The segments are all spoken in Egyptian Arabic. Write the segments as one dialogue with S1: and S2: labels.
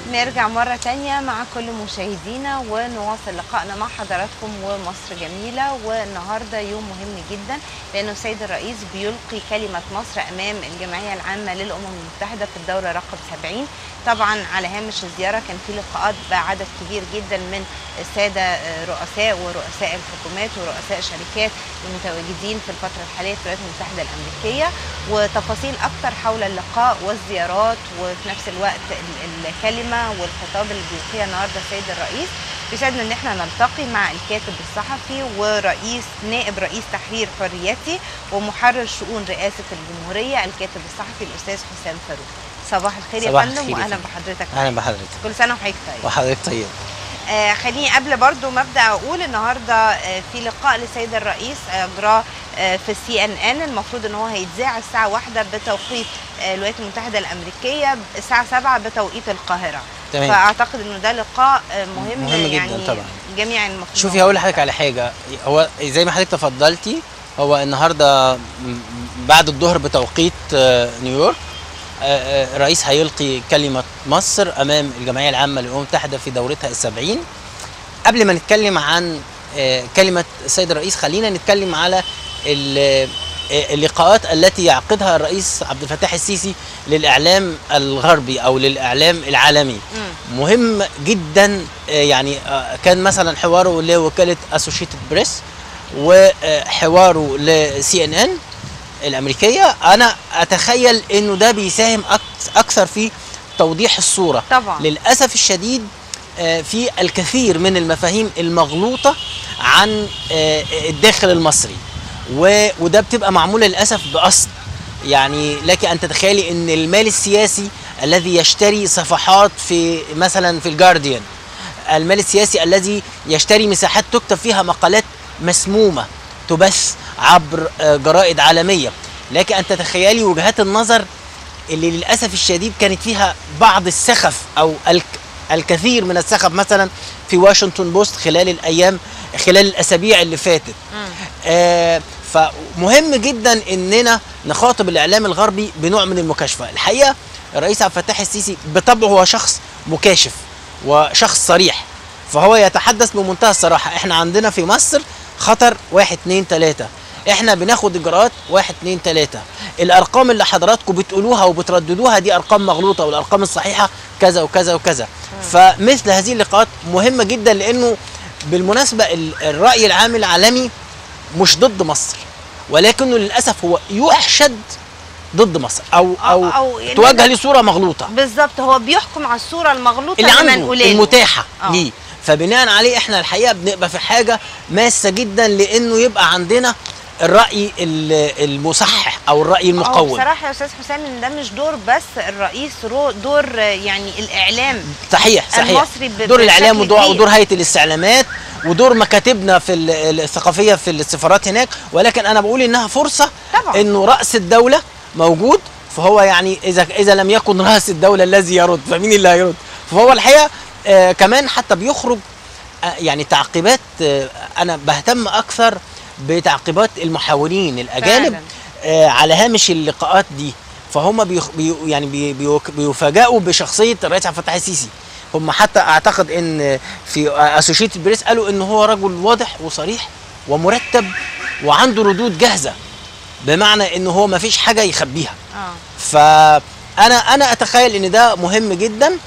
S1: نرجع مرة تانية مع كل مشاهدينا ونواصل لقائنا مع حضراتكم ومصر جميلة والنهاردة يوم مهم جدا لأنه السيد الرئيس بيلقي كلمة مصر أمام الجمعية العامة للأمم المتحدة في الدورة رقم 70 طبعا على هامش الزيارة كان في لقاءات بعدد كبير جدا من السادة رؤساء ورؤساء الحكومات ورؤساء شركات المتواجدين في الفترة الحالية في الولايات المتحدة الأمريكية وتفاصيل أكثر حول اللقاء والزيارات وفي نفس الوقت الكلمة والخطاب اللي بيلقيه النهارده السيد الرئيس بيسعدنا ان احنا نلتقي مع الكاتب الصحفي ورئيس نائب رئيس تحرير حريتي ومحرر شؤون رئاسه الجمهوريه الكاتب الصحفي الاستاذ حسام فاروق صباح الخير يا
S2: صباح
S1: فندم
S2: الخير يا
S1: واهلا
S2: فندم.
S1: بحضرتك
S2: اهلا بحضرتك
S1: كل سنه وحضرتك طيب
S2: وحضرتك طيب
S1: آه خليني قبل برضو ما ابدا اقول النهارده آه في لقاء للسيد الرئيس اجراه آه في السي ان ان المفروض ان هو هيتذاع الساعه واحدة بتوقيت آه الولايات المتحده الامريكيه الساعه 7 بتوقيت القاهره
S2: تمام
S1: فاعتقد انه ده لقاء آه، مهم,
S2: مهم جداً
S1: يعني
S2: طبعاً.
S1: جميع المفروض
S2: شوفي هقول لحضرتك على حاجه هو زي ما حضرتك تفضلتي هو النهارده م- بعد الظهر بتوقيت آه، نيويورك آه، آه، الرئيس هيلقي كلمه مصر امام الجمعيه العامه للامم المتحده في دورتها السبعين قبل ما نتكلم عن آه، كلمه السيد الرئيس خلينا نتكلم على ال- آه، اللقاءات التي يعقدها الرئيس عبد الفتاح السيسي للاعلام الغربي او للاعلام العالمي
S1: مم.
S2: مهم جدا آه، يعني آه، كان مثلا حواره لوكاله اسوشيتد بريس وحواره لسي ان ان الامريكيه انا اتخيل انه ده بيساهم أكس- اكثر في توضيح الصوره
S1: طبعا
S2: للاسف الشديد آه، في الكثير من المفاهيم المغلوطه عن آه، الداخل المصري و- وده بتبقى معموله للاسف بقصد يعني لك ان تتخيلي ان المال السياسي الذي يشتري صفحات في مثلا في الجارديان المال السياسي الذي يشتري مساحات تكتب فيها مقالات مسمومه تبث عبر آه، جرائد عالميه لك ان تتخيلي وجهات النظر اللي للاسف الشديد كانت فيها بعض السخف او الك الكثير من السخف مثلا في واشنطن بوست خلال الايام خلال الاسابيع اللي فاتت
S1: مم.
S2: آه فمهم جدا اننا نخاطب الاعلام الغربي بنوع من المكاشفه الحقيقه الرئيس عبد الفتاح السيسي بطبعه هو شخص مكاشف وشخص صريح فهو يتحدث بمنتهى الصراحه احنا عندنا في مصر خطر واحد اتنين تلاته احنا بناخد اجراءات واحد اتنين تلاته الارقام اللي حضراتكم بتقولوها وبترددوها دي ارقام مغلوطه والارقام الصحيحه كذا وكذا وكذا فمثل هذه اللقاءات مهمه جدا لانه بالمناسبه ال- الراي العام العالمي مش ضد مصر ولكنه للاسف هو يحشد ضد مصر او او,
S1: أو- أو يعني
S2: توجه ليه صوره مغلوطه
S1: بالظبط هو بيحكم على الصوره المغلوطه
S2: اللي عنده
S1: منقولة له.
S2: المتاحه
S1: آه.
S2: ليه فبناء عليه احنا الحقيقه بنبقى في حاجه ماسه جدا لانه يبقى عندنا الراي ال- المصحح او الراي
S1: هو
S2: المقوم
S1: بصراحه يا استاذ حسام ان ده مش دور بس الرئيس رو دور آه، يعني الاعلام
S2: صحيح صحيح
S1: المصري ب-
S2: دور الاعلام
S1: بشكل
S2: ودور,
S1: كبير.
S2: ودور هيئه الاستعلامات ودور مكاتبنا في ال- الثقافيه في السفارات هناك ولكن انا بقول انها فرصه
S1: طبعا.
S2: انه راس الدوله موجود فهو يعني اذا اذا لم يكن راس الدوله الذي يرد فمين اللي هيرد فهو الحقيقه آه كمان حتى بيخرج آه يعني تعقيبات آه انا بهتم اكثر بتعقيبات المحاورين الاجانب
S1: فعلاً.
S2: آه على هامش اللقاءات دي فهم بيخ بي يعني بي بيوك- بيفاجئوا بشخصيه الرئيس عبد الفتاح السيسي هم حتى اعتقد ان في اسوشيتد بريس قالوا ان هو رجل واضح وصريح ومرتب وعنده ردود جاهزه بمعنى ان هو ما فيش حاجه يخبيها
S1: اه
S2: فانا انا اتخيل ان ده مهم جدا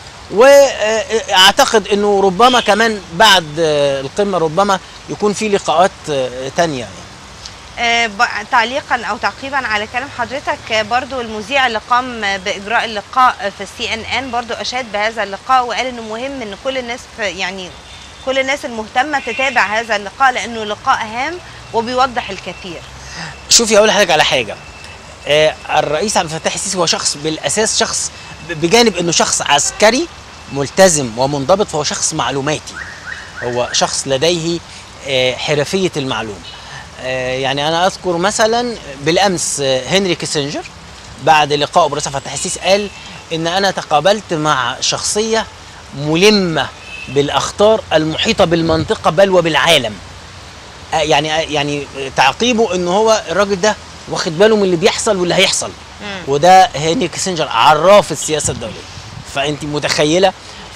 S2: واعتقد انه ربما كمان بعد آه، القمه ربما يكون في لقاءات آه، تانية يعني.
S1: آه، ب- تعليقا او تعقيبا على كلام حضرتك آه، برضو المذيع اللي قام آه، باجراء اللقاء آه، في السي ان ان برضو اشاد بهذا اللقاء وقال انه مهم ان كل الناس في- يعني كل الناس المهتمه تتابع هذا اللقاء لانه لقاء هام وبيوضح الكثير
S2: شوفي اقول لحضرتك على حاجه آه الرئيس عبد الفتاح السيسي هو شخص بالاساس شخص ب- بجانب انه شخص عسكري ملتزم ومنضبط فهو شخص معلوماتي هو شخص لديه آه حرفيه المعلوم آه يعني انا اذكر مثلا بالامس آه هنري كيسنجر بعد لقائه برئيس عبد الفتاح السيسي قال ان انا تقابلت مع شخصيه ملمه بالاخطار المحيطه بالمنطقه بل وبالعالم آه يعني آه يعني تعقيبه ان هو الراجل ده واخد باله من اللي بيحصل واللي هيحصل
S1: مم.
S2: وده هنري كيسنجر عراف السياسه الدوليه فانت متخيله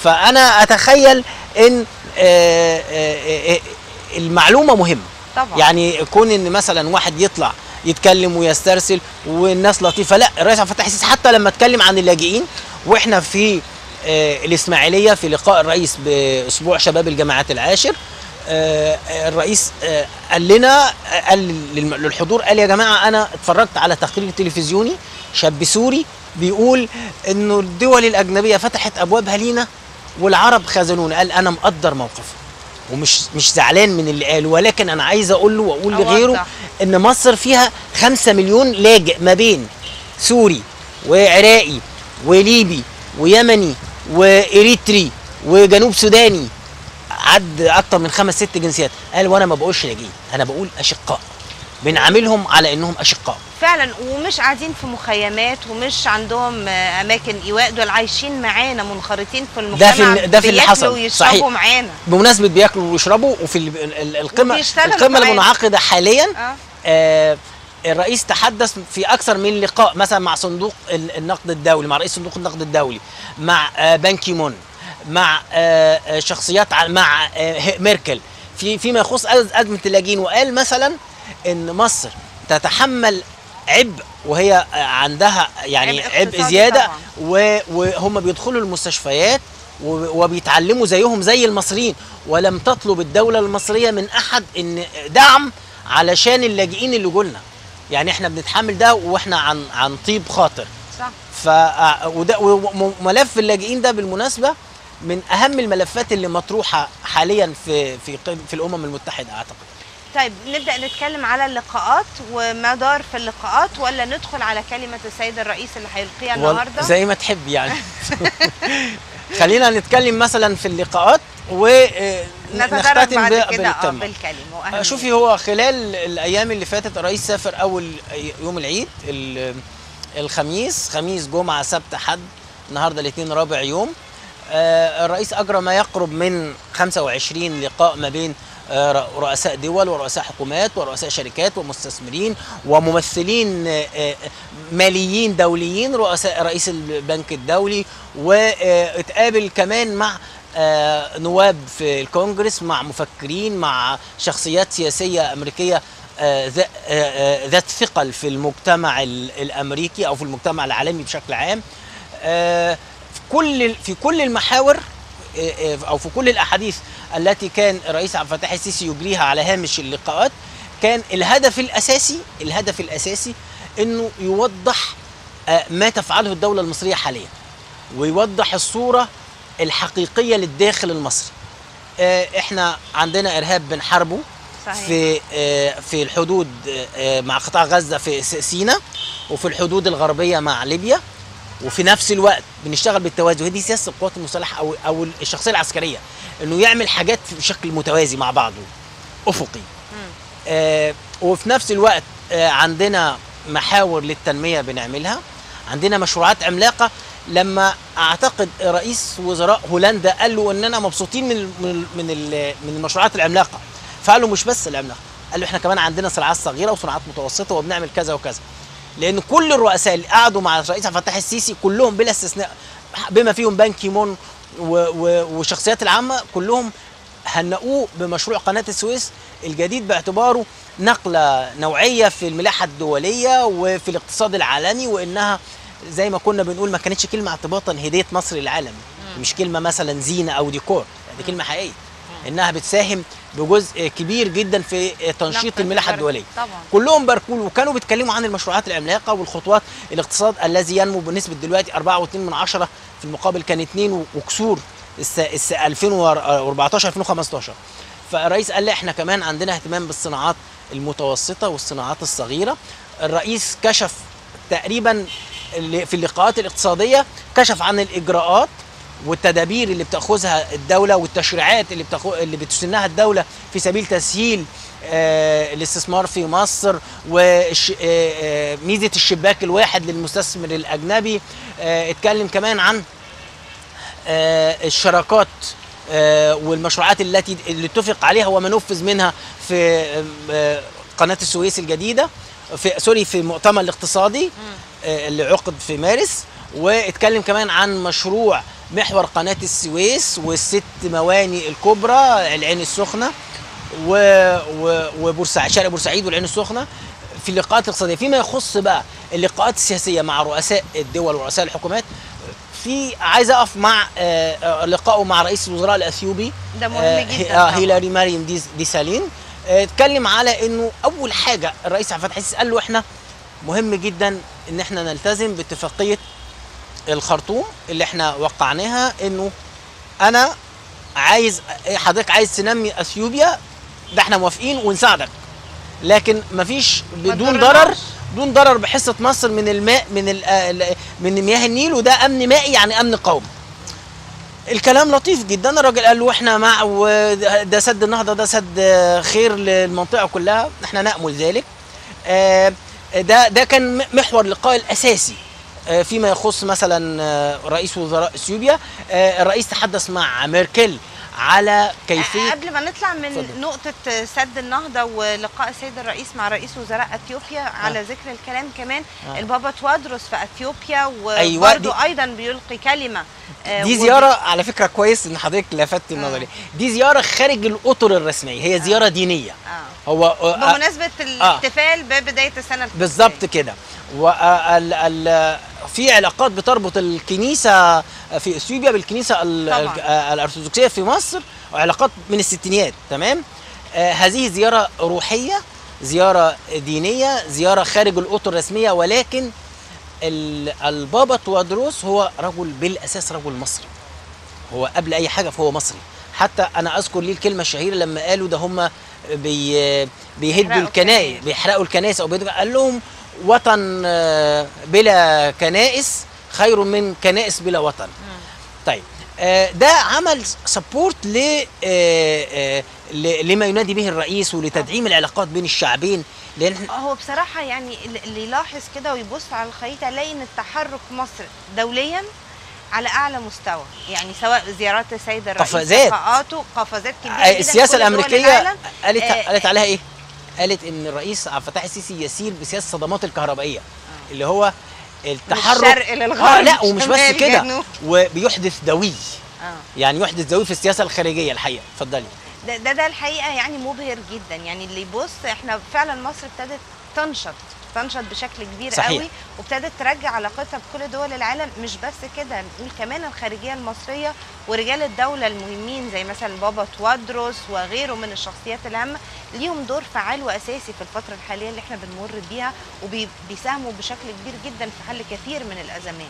S2: فانا اتخيل ان آه، آه، آه، المعلومه مهمه
S1: طبعا
S2: يعني كون ان مثلا واحد يطلع يتكلم ويسترسل والناس لطيفه لا الرئيس عبد الفتاح السيسي حتى لما اتكلم عن اللاجئين واحنا في آه، الاسماعيليه في لقاء الرئيس باسبوع شباب الجامعات العاشر آه، آه، الرئيس آه، قال لنا آه، قال للم- للحضور قال يا جماعه انا اتفرجت على تقرير تلفزيوني شاب سوري بيقول انه الدول الاجنبيه فتحت ابوابها لينا والعرب خذلونا قال انا مقدر موقفه ومش مش زعلان من اللي قاله ولكن انا عايز اقول له واقول
S1: أوضح.
S2: لغيره ان مصر فيها خمسة مليون لاجئ ما بين سوري وعراقي وليبي ويمني واريتري وجنوب سوداني عد اكتر من خمس ست جنسيات قال وانا ما بقولش لاجئين انا بقول اشقاء بنعاملهم على انهم اشقاء
S1: فعلا ومش قاعدين في مخيمات ومش عندهم آه، اماكن ايواء دول عايشين معانا منخرطين في المجتمع
S2: ده في ال- ده في اللي
S1: بياكلوا
S2: حصل.
S1: ويشربوا
S2: صحيح.
S1: معانا
S2: بمناسبه بياكلوا ويشربوا وفي ال- ال- القمه
S1: وبيشتغلوا
S2: القمه
S1: معانا.
S2: المنعقده حاليا
S1: اه
S2: آه، الرئيس تحدث في اكثر من لقاء مثلا مع صندوق ال- النقد الدولي مع رئيس صندوق النقد الدولي مع آه، بان كيمون مع آه، آه، شخصيات ع- مع آه، ه- ميركل في فيما يخص أز- ازمه اللاجئين وقال مثلا ان مصر تتحمل عبء وهي آه، عندها يعني
S1: عبء
S2: عبء
S1: اقتصادي
S2: زياده
S1: طبعاً.
S2: و- وهم بيدخلوا المستشفيات و- وبيتعلموا زيهم زي المصريين ولم تطلب الدولة المصرية من أحد إن دعم علشان اللاجئين اللي جولنا يعني احنا بنتحمل ده واحنا عن عن طيب خاطر
S1: صح
S2: ف آه، وده وملف اللاجئين ده بالمناسبة من أهم الملفات اللي مطروحة حاليا في في قم- في الأمم المتحدة أعتقد
S1: طيب نبدا نتكلم على اللقاءات وما دار في اللقاءات ولا ندخل على كلمه السيد الرئيس اللي هيلقيها
S2: وال-
S1: النهارده
S2: زي ما تحب يعني خلينا نتكلم مثلا في اللقاءات
S1: نتدرج
S2: ونختتم
S1: بعد
S2: ب-
S1: كده اه
S2: بالتم.
S1: بالكلمه وأهمية.
S2: شوفي هو خلال الايام اللي فاتت الرئيس سافر اول يوم العيد ال- الخميس خميس جمعه سبت حد النهارده الاثنين رابع يوم آه، الرئيس اجرى ما يقرب من 25 لقاء ما بين آه، ر- رؤساء دول ورؤساء حكومات ورؤساء شركات ومستثمرين وممثلين آه، آه، ماليين دوليين رؤساء رئيس البنك الدولي واتقابل كمان مع آه، نواب في الكونجرس مع مفكرين مع شخصيات سياسيه امريكيه آه، ذا- آه، آه، ذات ثقل في المجتمع ال- الامريكي او في المجتمع العالمي بشكل عام آه، في كل في كل المحاور آه، آه، او في كل الاحاديث التي كان الرئيس عبد الفتاح السيسي يجريها على هامش اللقاءات كان الهدف الاساسي الهدف الاساسي انه يوضح آه، ما تفعله الدوله المصريه حاليا ويوضح الصوره الحقيقيه للداخل المصري آه، احنا عندنا ارهاب بنحاربه
S1: صحيح.
S2: في آه، في الحدود آه، مع قطاع غزه في س- سيناء وفي الحدود الغربيه مع ليبيا وفي نفس الوقت بنشتغل بالتوازي وهي دي سياسه القوات المسلحه او او الشخصيه العسكريه انه يعمل حاجات بشكل متوازي مع بعضه افقي آه وفي نفس الوقت آه عندنا محاور للتنميه بنعملها عندنا مشروعات عملاقه لما اعتقد رئيس وزراء هولندا قال له اننا مبسوطين من ال من ال من, ال من المشروعات العملاقه فقال له مش بس العملاقه قال له احنا كمان عندنا صناعات صغيره وصناعات متوسطه وبنعمل كذا وكذا لان كل الرؤساء اللي قعدوا مع الرئيس عبد الفتاح السيسي كلهم بلا استثناء بما فيهم بان كيمون و- و- والشخصيات العامه كلهم هنئوه بمشروع قناه السويس الجديد باعتباره نقله نوعيه في الملاحه الدوليه وفي الاقتصاد العالمي وانها زي ما كنا بنقول ما كانتش كلمه اعتباطا هديه مصر للعالم مش كلمه مثلا زينه او ديكور دي كلمه حقيقيه انها بتساهم بجزء كبير جدا في تنشيط
S1: نقل
S2: الملاحه
S1: البرد.
S2: الدوليه
S1: طبعا
S2: كلهم باركول وكانوا بيتكلموا عن المشروعات العملاقه والخطوات الاقتصاد الذي ينمو بنسبه دلوقتي 4.2 من عشرة في المقابل كان 2 وكسور الس... الس... 2014 2015 فالرئيس قال لا احنا كمان عندنا اهتمام بالصناعات المتوسطه والصناعات الصغيره الرئيس كشف تقريبا اللي- في اللقاءات الاقتصاديه كشف عن الاجراءات والتدابير اللي بتاخذها الدوله والتشريعات اللي بتاخو اللي بتسنها الدوله في سبيل تسهيل آه الاستثمار في مصر وميزه الشباك الواحد للمستثمر الاجنبي آه اتكلم كمان عن آه الشراكات آه والمشروعات التي اللي اتفق عليها وما نفذ منها في آه قناه السويس الجديده في سوري في المؤتمر الاقتصادي آه اللي عقد في مارس واتكلم كمان عن مشروع محور قناه السويس والست مواني الكبرى العين السخنه و- و- وبورسعيد شرق بورسعيد والعين السخنه في اللقاءات الاقتصاديه فيما يخص بقى اللقاءات السياسيه مع رؤساء الدول ورؤساء الحكومات في عايز اقف مع آه، آه، لقائه مع رئيس الوزراء الاثيوبي
S1: ده مهم
S2: آه،
S1: جدا
S2: آه
S1: طبعاً.
S2: هيلاري مريم دي, دي سالين آه، اتكلم على انه اول حاجه الرئيس عبد الفتاح السيسي قال له احنا مهم جدا ان احنا نلتزم باتفاقيه الخرطوم اللي احنا وقعناها انه انا عايز حضرتك عايز تنمي اثيوبيا ده احنا موافقين ونساعدك لكن مفيش
S1: ما
S2: بدون
S1: تضرناش.
S2: ضرر بدون ضرر بحصه مصر من الماء من ال- ال- من مياه النيل وده امن مائي يعني امن قومي الكلام لطيف جدا الراجل قال له احنا مع وده ده سد النهضه ده سد آه، خير للمنطقه كلها احنا نامل ذلك آه، ده ده كان م- محور اللقاء الاساسي آه، فيما يخص مثلا آه، رئيس وزراء اثيوبيا آه، الرئيس تحدث مع ميركل على كيفيه
S1: قبل ما نطلع من
S2: اتفضل.
S1: نقطة سد النهضة ولقاء السيد الرئيس مع رئيس وزراء اثيوبيا على ذكر الكلام كمان
S2: آه.
S1: البابا توادرس في اثيوبيا
S2: أيوة،
S1: وبرضه ايضا بيلقي كلمة آه،
S2: دي
S1: وب-
S2: زياره على فكره كويس ان حضرتك لفتت النظر ليها. دي زياره خارج الاطر الرسميه هي زياره دينيه
S1: آه.
S2: هو آه،
S1: بمناسبة الاحتفال ببداية السنة القبطية.
S2: بالظبط كده وال ال في علاقات بتربط الكنيسه في اثيوبيا بالكنيسه ال-
S1: طبعاً.
S2: ال- الارثوذكسيه في مصر وعلاقات من الستينيات تمام آه هذه زياره روحيه زياره دينيه زياره خارج الاطر الرسميه ولكن ال- البابا توادروس هو رجل بالاساس رجل مصري هو قبل اي حاجه فهو مصري حتى انا اذكر ليه الكلمه الشهيره لما قالوا ده هم بي بيهدوا
S1: بيحرقوا
S2: الكنائس
S1: الكنائس.
S2: بيحرقوا الكنائس او بيهدوا قال لهم وطن آه، بلا كنائس خير من كنائس بلا وطن طيب آه، ده عمل سبورت ل آه، آه، ل- لما ينادي به الرئيس ولتدعيم العلاقات بين الشعبين لان إحنا-
S1: هو بصراحة يعني اللي يلاحظ كده ويبص على الخريطة يلاقي ان التحرك مصر دوليا على اعلى مستوى يعني سواء زيارات السيد الرئيس
S2: قفزات.
S1: لقاءاته قفزات كبيرة
S2: آه،
S1: جدا
S2: السياسه
S1: في كل دول
S2: الامريكيه
S1: العالم.
S2: قالت
S1: آه،
S2: قالت عليها ايه؟ قالت ان الرئيس عبد الفتاح السيسي يسير بسياسه الصدمات الكهربائيه اللي هو التحرك
S1: الشرق للغرب
S2: اه لا ومش بس
S1: شمال
S2: كده
S1: جنوب.
S2: وبيحدث دوي
S1: آه.
S2: يعني يحدث دوي في السياسه الخارجيه الحقيقه اتفضلي
S1: ده, ده ده الحقيقه يعني مبهر جدا يعني اللي يبص احنا فعلا مصر ابتدت تنشط تنشط بشكل كبير
S2: صحيح.
S1: قوي وابتدت ترجع علاقتها بكل دول العالم مش بس كده نقول كمان الخارجيه المصريه ورجال الدوله المهمين زي مثلا بابا توادروس وغيره من الشخصيات الهامه ليهم دور فعال واساسي في الفتره الحاليه اللي احنا بنمر بيها وبيساهموا بشكل كبير جدا في حل كثير من الازمات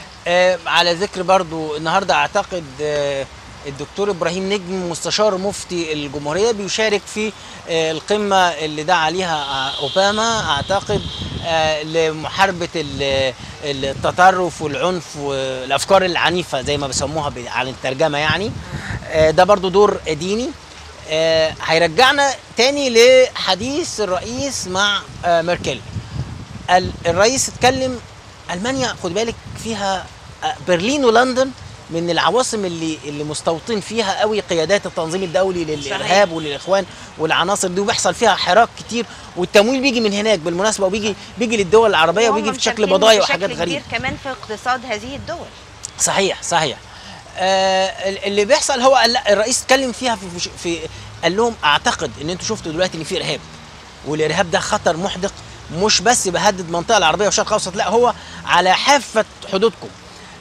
S2: آه على ذكر برضو النهارده اعتقد آه الدكتور ابراهيم نجم مستشار مفتي الجمهوريه بيشارك في آه القمه اللي دعا عليها آه، اوباما اعتقد آه لمحاربه ال- التطرف والعنف والافكار العنيفه زي ما بيسموها ب- على الترجمه يعني آه ده برضو دور ديني آه هيرجعنا تاني لحديث الرئيس مع آه ميركل ال- الرئيس اتكلم المانيا خد بالك فيها آه، برلين ولندن من العواصم اللي اللي مستوطن فيها قوي قيادات التنظيم الدولي للارهاب وللاخوان والعناصر دي وبيحصل فيها حراك كتير والتمويل بيجي من هناك بالمناسبه وبيجي بيجي للدول العربيه
S1: وهم
S2: وبيجي في شكل
S1: مشاركين
S2: بضايع
S1: بشكل
S2: وحاجات
S1: كبير
S2: غريبه
S1: كمان في اقتصاد هذه الدول
S2: صحيح صحيح آه ال- اللي بيحصل هو قال لا الرئيس اتكلم فيها في, في, في قال لهم اعتقد ان انتوا شفتوا دلوقتي ان في ارهاب والارهاب ده خطر محدق مش بس بيهدد المنطقه العربيه والشرق الاوسط لا هو على حافه حدودكم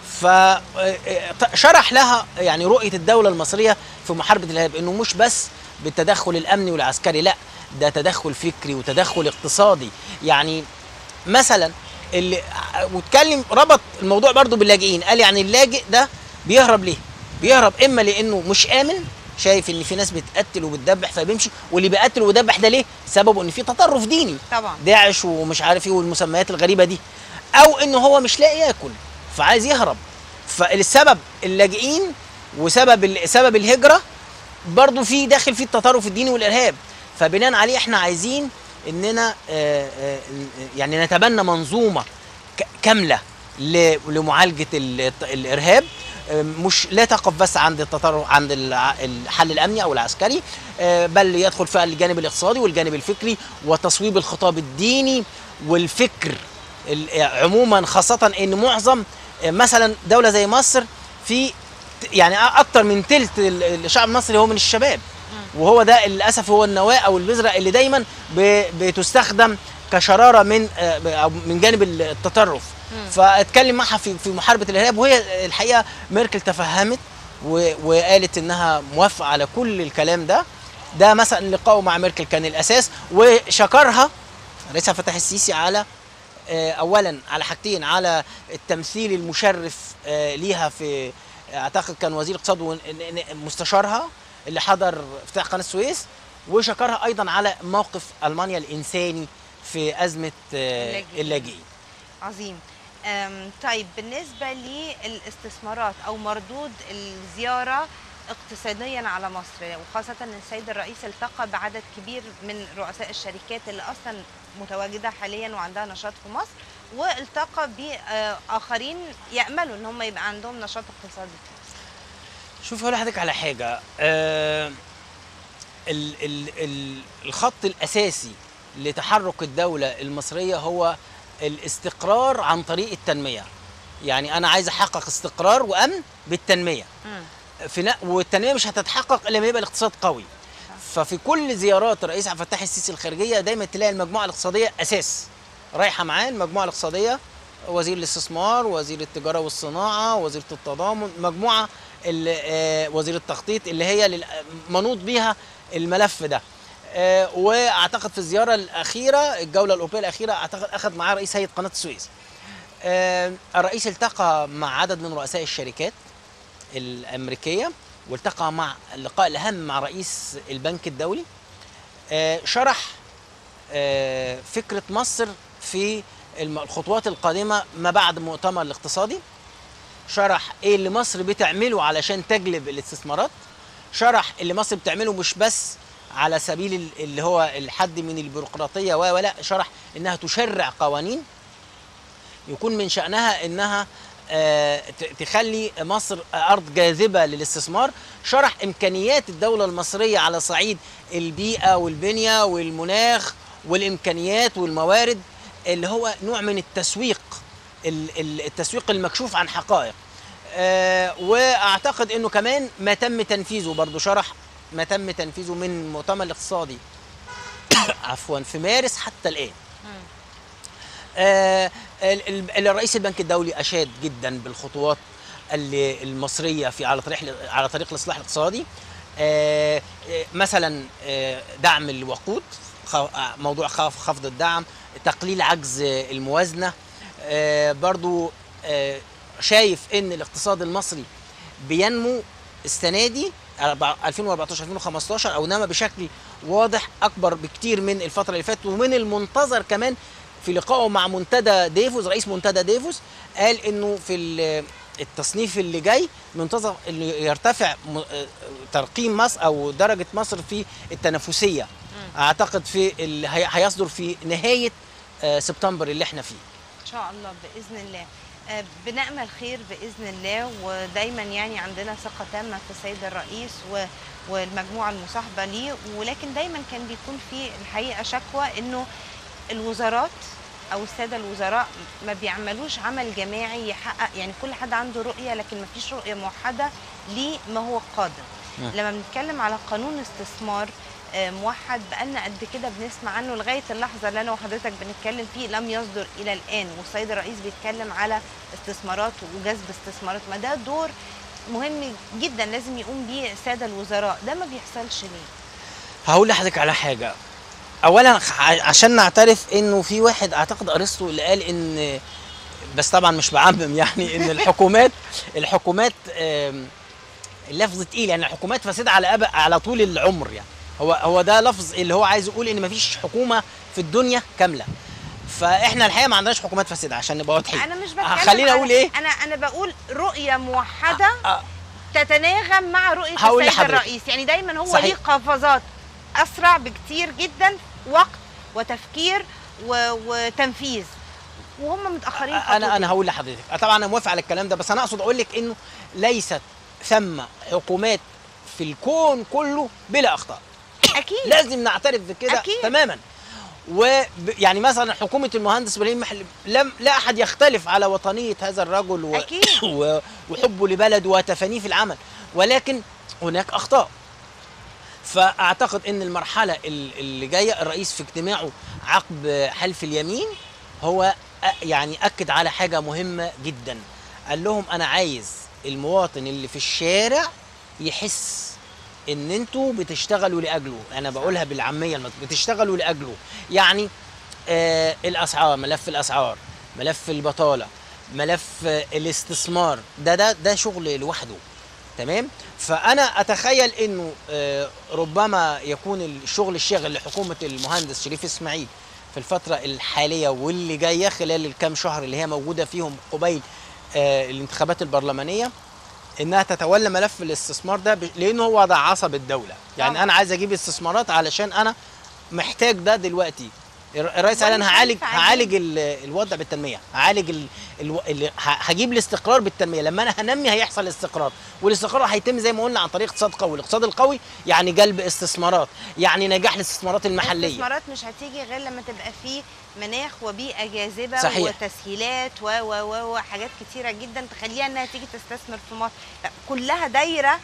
S2: فشرح لها يعني رؤيه الدوله المصريه في محاربه الارهاب انه مش بس بالتدخل الامني والعسكري لا ده تدخل فكري وتدخل اقتصادي يعني مثلا اللي واتكلم ربط الموضوع برضو باللاجئين قال يعني اللاجئ ده بيهرب ليه بيهرب اما لانه مش امن شايف ان في ناس بتقتل وبتدبح فبيمشي واللي بيقتل ويدبح ده ليه سببه ان في تطرف ديني
S1: طبعا
S2: داعش ومش عارف ايه والمسميات الغريبه دي او ان هو مش لاقي ياكل فعايز يهرب فالسبب اللاجئين وسبب ال- سبب الهجره برضو في داخل فيه التطرف الديني والارهاب فبناء عليه احنا عايزين اننا آه، آه، يعني نتبنى منظومه ك- كامله ل- لمعالجه ال- الارهاب آه، مش لا تقف بس عند التطرف عند الع- الحل الامني او العسكري آه، بل يدخل فيها الجانب الاقتصادي والجانب الفكري وتصويب الخطاب الديني والفكر ال- عموما خاصه ان معظم آه، مثلا دوله زي مصر في ت- يعني اكتر من تلت ال- الشعب المصري هو من الشباب وهو ده للاسف هو النواه او البذره اللي دايما ب- بتستخدم كشراره من آه، ب- أو من جانب التطرف فاتكلم معها في في محاربه الارهاب وهي الحقيقه ميركل تفهمت و- وقالت انها موافقه على كل الكلام ده ده مثلا لقائه مع ميركل كان الاساس وشكرها رئيس عبد الفتاح السيسي على آه، اولا على حاجتين على التمثيل المشرف آه، ليها في اعتقد كان وزير اقتصاد ون- ن- ن- مستشارها اللي حضر افتتاح قناه السويس وشكرها ايضا على موقف المانيا الانساني في ازمه آه،
S1: اللاجئين.
S2: اللاجئين
S1: عظيم أم، طيب بالنسبة للاستثمارات أو مردود الزيارة اقتصاديا على مصر وخاصة أن السيد الرئيس التقى بعدد كبير من رؤساء الشركات اللي أصلا متواجدة حاليا وعندها نشاط في مصر والتقى بآخرين يأملوا أن هم يبقى عندهم نشاط اقتصادي في مصر
S2: شوف هقول لحضرتك على حاجه آه ال ال ال الخط الاساسي لتحرك الدوله المصريه هو الاستقرار عن طريق التنميه يعني انا عايز احقق استقرار وامن بالتنميه في ن- والتنميه مش هتتحقق الا لما يبقى الاقتصاد قوي ففي كل زيارات الرئيس عبد الفتاح السيسي الخارجيه دايما تلاقي المجموعه الاقتصاديه اساس رايحه معاه المجموعه الاقتصاديه وزير الاستثمار وزير التجاره والصناعه وزيره التضامن مجموعه ال- آه، وزير التخطيط اللي هي لل- منوط بيها الملف ده آه، واعتقد في الزياره الاخيره الجوله الاوروبيه الاخيره اعتقد اخذ معاه رئيس هيئه قناه السويس آه، الرئيس التقى مع عدد من رؤساء الشركات الامريكيه والتقى مع اللقاء الاهم مع رئيس البنك الدولي آه، شرح آه، فكره مصر في الم- الخطوات القادمه ما بعد المؤتمر الاقتصادي شرح ايه اللي مصر بتعمله علشان تجلب الاستثمارات شرح اللي مصر بتعمله مش بس على سبيل ال- اللي هو الحد من البيروقراطيه و ولا شرح انها تشرع قوانين يكون من شأنها انها آه، ت- تخلي مصر ارض جاذبه للاستثمار شرح امكانيات الدوله المصريه على صعيد البيئه والبنيه والمناخ والامكانيات والموارد اللي هو نوع من التسويق ال- ال- التسويق المكشوف عن حقائق آه، واعتقد انه كمان ما تم تنفيذه برضو شرح ما تم تنفيذه من المؤتمر الاقتصادي عفوا في مارس حتى الان آه، ال- ال- الرئيس البنك الدولي اشاد جدا بالخطوات اللي المصريه في على طريق على طريق الاصلاح الاقتصادي آه، آه، مثلا آه، دعم الوقود خ- آه، موضوع خف- خفض الدعم تقليل عجز الموازنه آه، برضو آه، شايف ان الاقتصاد المصري بينمو السنه دي 2014 2015 او نما بشكل واضح اكبر بكتير من الفتره اللي فاتت ومن المنتظر كمان في لقائه مع منتدى ديفوس رئيس منتدى ديفوس قال انه في ال- التصنيف اللي جاي منتظر انه يرتفع م- آه، ترقيم مصر او درجه مصر في التنافسيه اعتقد في ال- هي- هيصدر في نهايه آه، سبتمبر اللي احنا فيه
S1: ان شاء الله باذن الله آه، بنأمل خير باذن الله ودايما يعني عندنا ثقه تامه في السيد الرئيس و- والمجموعه المصاحبه ليه ولكن دايما كان بيكون في الحقيقه شكوى انه الوزارات او الساده الوزراء ما بيعملوش عمل جماعي يحقق يعني كل حد عنده رؤيه لكن ما فيش رؤيه موحده لما هو قادم
S2: نعم.
S1: لما بنتكلم على قانون استثمار آه، موحد بقالنا قد كده بنسمع عنه لغايه اللحظه اللي انا وحضرتك بنتكلم فيه لم يصدر الى الان والسيد الرئيس بيتكلم على استثمارات وجذب استثمارات ما ده دور مهم جدا لازم يقوم بيه الساده الوزراء ده ما بيحصلش ليه
S2: هقول لحضرتك على حاجه اولا ع- عشان نعترف انه في واحد اعتقد ارسطو اللي قال ان بس طبعا مش بعمم يعني ان الحكومات الحكومات آم، اللفظ تقيل يعني الحكومات فاسده على أب... على طول العمر يعني هو هو ده لفظ اللي هو عايز يقول ان مفيش حكومه في الدنيا كامله فاحنا الحقيقه ما عندناش حكومات فاسده عشان نبقى واضحين
S1: انا مش بتكلم
S2: خليني
S1: على-
S2: اقول ايه
S1: انا انا بقول رؤيه موحده
S2: آه،
S1: تتناغم مع رؤيه
S2: هقول
S1: السيد
S2: لحضرتك.
S1: الرئيس يعني دايما هو
S2: صحيح.
S1: ليه قفزات اسرع بكتير جدا وقت وتفكير و... وتنفيذ وهم متاخرين
S2: انا
S1: خطوتين.
S2: انا هقول لحضرتك طبعا انا موافق على الكلام ده بس انا اقصد اقول لك انه ليست ثم حكومات في الكون كله بلا اخطاء
S1: اكيد
S2: لازم نعترف بكده
S1: أكيد.
S2: تماما ويعني مثلا حكومه المهندس ابراهيم محل لم لا احد يختلف على وطنيه هذا الرجل و...
S1: أكيد.
S2: و... وحبه لبلده وتفانيه في العمل ولكن هناك اخطاء فاعتقد ان المرحله ال- اللي جايه الرئيس في اجتماعه عقب حلف اليمين هو أ- يعني اكد على حاجه مهمه جدا قال لهم انا عايز المواطن اللي في الشارع يحس ان انتوا بتشتغلوا لاجله انا بقولها بالعاميه المت- بتشتغلوا لاجله يعني آه الاسعار ملف الاسعار ملف البطاله ملف آه الاستثمار ده ده ده شغل لوحده تمام فانا اتخيل انه آه ربما يكون الشغل الشاغل لحكومه المهندس شريف اسماعيل في الفتره الحاليه واللي جايه خلال الكام شهر اللي هي موجوده فيهم قبيل آه الانتخابات البرلمانيه انها تتولى ملف الاستثمار ده ب- لانه هو ده عصب الدوله يعني
S1: طبعاً.
S2: انا عايز اجيب استثمارات علشان انا محتاج ده دلوقتي الر- الرئيس قال
S1: وأنا
S2: انا هعالج
S1: شايفة
S2: هعالج ال- الوضع بالتنميه هعالج ال... ال... ال... ه- هجيب الاستقرار بالتنميه لما انا هنمي هيحصل استقرار والاستقرار هيتم زي ما قلنا عن طريق اقتصاد قوي الاقتصاد القوي يعني جلب استثمارات يعني نجاح الاستثمارات المحليه
S1: الاستثمارات مش هتيجي غير لما تبقى فيه مناخ وبيئه جاذبه
S2: صحيح.
S1: وتسهيلات و و و وحاجات كتيره جدا تخليها انها تيجي تستثمر في مصر لا، كلها دايره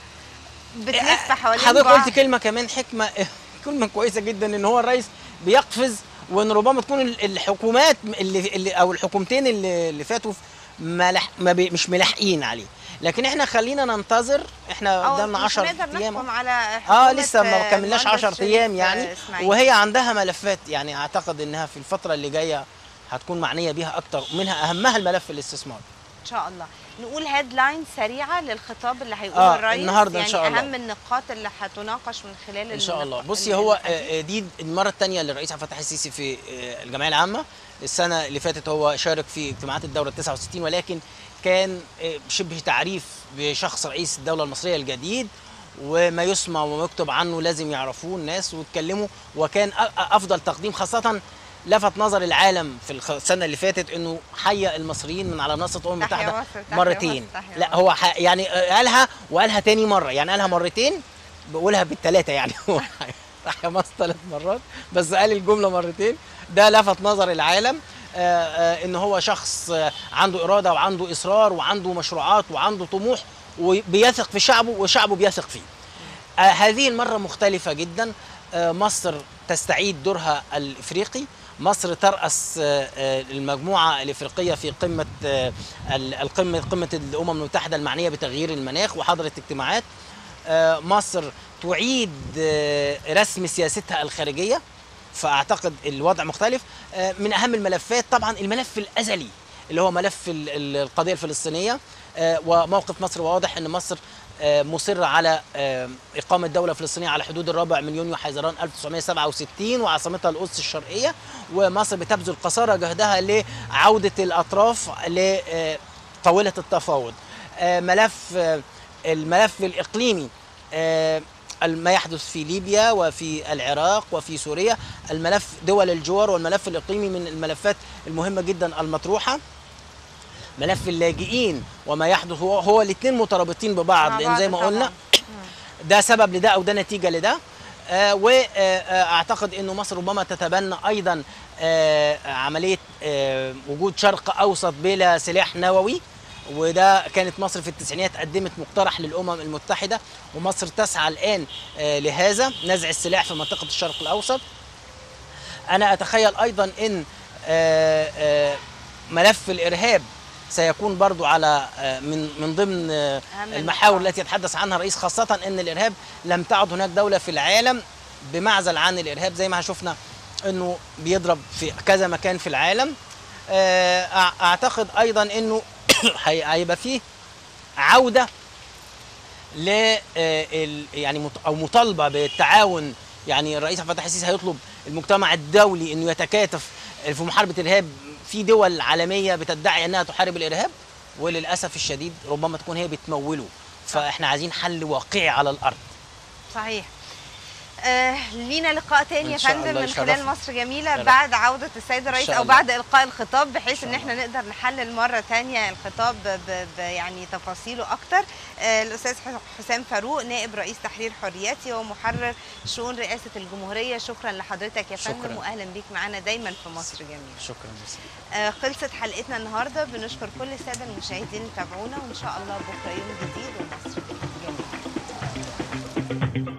S1: بتلف حوالين
S2: حضرتك
S1: بعض.
S2: قلت كلمه كمان حكمه كلمه كويسه جدا ان هو الرئيس بيقفز وان ربما تكون ال- الحكومات اللي, اللي او الحكومتين اللي, اللي فاتوا ملح ما بي مش ملاحقين عليه لكن احنا خلينا ننتظر احنا
S1: أو
S2: قدامنا
S1: مش
S2: 10
S1: هنقدر
S2: ايام
S1: نحكم على
S2: اه
S1: حكومة،
S2: لسه ما
S1: آه،
S2: كملناش
S1: المهندس
S2: 10
S1: شريف،
S2: ايام
S1: آه،
S2: يعني
S1: إسماعيل.
S2: وهي عندها ملفات يعني اعتقد انها في الفتره اللي جايه هتكون معنيه بيها اكتر منها اهمها الملف الاستثمار
S1: ان شاء الله نقول هيدلاين سريعه للخطاب اللي هيقوله
S2: آه،
S1: الرئيس
S2: النهاردة إن
S1: يعني
S2: شاء الله.
S1: اهم النقاط اللي هتناقش من خلال
S2: ان شاء الله
S1: النقاط-
S2: بصي هو
S1: الحديث.
S2: آه، دي المره الثانيه للرئيس عبد الفتاح السيسي في آه، الجمعيه العامه السنه اللي فاتت هو شارك في اجتماعات الدوله 69 ولكن كان آه، شبه تعريف بشخص رئيس الدوله المصريه الجديد وما يسمع وما يكتب عنه لازم يعرفوه الناس ويتكلموا وكان أ- أ- افضل تقديم خاصه لفت نظر العالم في الخ- السنه اللي فاتت انه حيا المصريين من على منصه الامم
S1: تحيا
S2: المتحده
S1: مصر، تحيا
S2: مرتين
S1: مصر، تحيا
S2: لا
S1: مصر.
S2: هو ح- يعني آه، قالها وقالها تاني مره يعني قالها مرتين بقولها بالثلاثه يعني هو راح مصر ثلاث مرات بس قال الجمله مرتين ده لفت نظر العالم آه، آه، ان هو شخص آه، عنده اراده وعنده اصرار وعنده مشروعات وعنده طموح وبيثق في شعبه وشعبه بيثق فيه آه، هذه المره مختلفه جدا آه، مصر تستعيد دورها الافريقي مصر ترأس آه، آه، المجموعة الإفريقية في قمة آه، ال- القمة قمة الأمم المتحدة المعنية بتغيير المناخ وحضرت اجتماعات آه، مصر تعيد آه، رسم سياستها الخارجية فأعتقد الوضع مختلف آه، من أهم الملفات طبعا الملف الأزلي اللي هو ملف ال- ال- القضية الفلسطينية آه، وموقف مصر واضح أن مصر آه، مصرة على آه، إقامة دولة فلسطينية على حدود الرابع من يونيو حزيران 1967 وعاصمتها القدس الشرقية ومصر بتبذل قصارى جهدها لعودة الأطراف لطاولة التفاوض آه، ملف آه، الملف الإقليمي آه، ما يحدث في ليبيا وفي العراق وفي سوريا الملف دول الجوار والملف الإقليمي من الملفات المهمة جدا المطروحة ملف اللاجئين وما يحدث هو هو الاثنين مترابطين ببعض
S1: مع
S2: لان
S1: بعض
S2: زي ما
S1: طبعاً.
S2: قلنا ده سبب لده او ده نتيجه لده آه واعتقد انه مصر ربما تتبنى ايضا آه عمليه آه وجود شرق اوسط بلا سلاح نووي وده كانت مصر في التسعينيات قدمت مقترح للامم المتحده ومصر تسعى الان آه لهذا نزع السلاح في منطقه الشرق الاوسط انا اتخيل ايضا ان آه، آه، ملف الارهاب سيكون برضو على آه، من من ضمن آه،
S1: أهم
S2: المحاور
S1: النقاط.
S2: التي يتحدث عنها الرئيس خاصه ان الارهاب لم تعد هناك دوله في العالم بمعزل عن الارهاب زي ما شفنا انه بيضرب في كذا مكان في العالم آه، أع- اعتقد ايضا انه هي- هيبقى فيه عوده ل آه، ال- يعني مط- او مطالبه بالتعاون يعني الرئيس عبد الفتاح السيسي هيطلب المجتمع الدولي انه يتكاتف في محاربه الارهاب في دول عالميه بتدعي انها تحارب الارهاب وللاسف الشديد ربما تكون هي بتموله فاحنا عايزين حل واقعي على الارض
S1: صحيح آه لينا لقاء تاني يا
S2: إن شاء
S1: فندم
S2: الله
S1: من خلال
S2: يشرفنا.
S1: مصر جميله
S2: شرف.
S1: بعد عوده السيد الرئيس
S2: شاء
S1: او
S2: الله.
S1: بعد القاء الخطاب بحيث
S2: شاء
S1: ان احنا نقدر نحلل مره تانية الخطاب ب ب يعني تفاصيله اكتر آه الاستاذ ح- حسام فاروق نائب رئيس تحرير حرياتي ومحرر شؤون رئاسه الجمهوريه شكرا لحضرتك يا فندم
S2: شكراً.
S1: واهلا بيك معانا دايما في مصر جميله
S2: شكرا جزيلا
S1: آه خلصت حلقتنا النهارده بنشكر كل الساده المشاهدين اللي تابعونا وان شاء الله بكره يوم جديد ومصر جميله